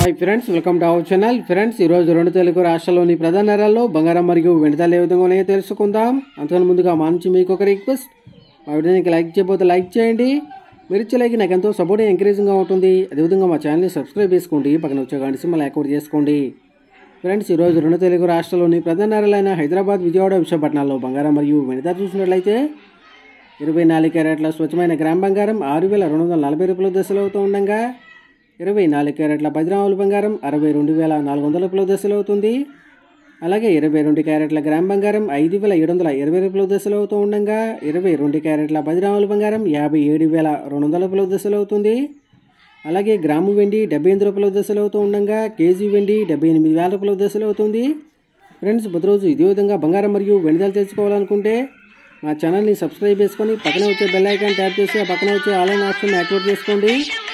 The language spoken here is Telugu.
hi friends welcome to our channel friends ఈరోజు రెండు తెలుగు రాష్ట్రాల్లోని ప్రధాన నగరాల్లో బంగారం మరియు వెండితాలు ఏ విధంగా ఉన్నాయో తెలుసుకుందాం అంతకన్నా ముందుగా మా నుంచి మీకు ఒక రిక్వెస్ట్ మా వీడియోకి లైక్ చేయకపోతే లైక్ చేయండి మీరు ఇచ్చే లైక్ నాకు ఎంతో సపోర్ట్ ఎంకరేజింగ్గా ఉంటుంది అదేవిధంగా మా ఛానల్ని సబ్స్క్రైబ్ చేసుకోండి పక్కన వచ్చే గంట సింబల్ యాక్టివేట్ చేసుకోండి ఫ్రెండ్స్ ఈరోజు రెండు తెలుగు రాష్ట్రాల్లోని ప్రధాన నగరాలైన హైదరాబాద్ విజయవాడ విశాఖపట్నాల్లో బంగారం మరియు వెండితాలు చూసినట్లయితే ఇరవై నాలుగు క్యారెట్ల స్వచ్ఛమైన గ్రామ్ బంగారం ఆరు వేల రెండు వందల నలభై రూపాయల దశలో అవుతూ ఉండగా ఇరవై నాలుగు క్యారెట్ల పది గ్రాముల బంగారం అరవై రెండు వేల నాలుగు వందల రూపాయల దశలో అవుతుంది అలాగే ఇరవై రెండు క్యారెట్ల గ్రామ్ బంగారం ఐదు వేల ఏడు వందల ఇరవై రూపాయల దశలో అవుతూ ఉండగా ఇరవై రెండు క్యారెట్ల పది గ్రాముల బంగారం యాభై ఏడు వేల రెండు వందల రూపాయల దశలో అవుతుంది అలాగే గ్రాము వెండి డెబ్బై ఎనిమిది రూపాయల దశలో అవుతూ ఉండగా కేజీ వెండి డెబ్బై ఎనిమిది వేల రూపాయల దశలో అవుతుంది ఫ్రెండ్స్ ప్రతిరోజు ఇదే విధంగా బంగారం మరియు వెండిదాలు తెలుసుకోవాలనుకుంటే మా ఛానల్ని సబ్స్క్రైబ్ చేసుకొని పక్కన వచ్చే బెల్ ఐకాన్ ట్యాప్ చేసి ఆ పక్కన వచ్చే ఆన్లైన్ ఆప్షన్ యాక్టివేట్ చేసుకోండి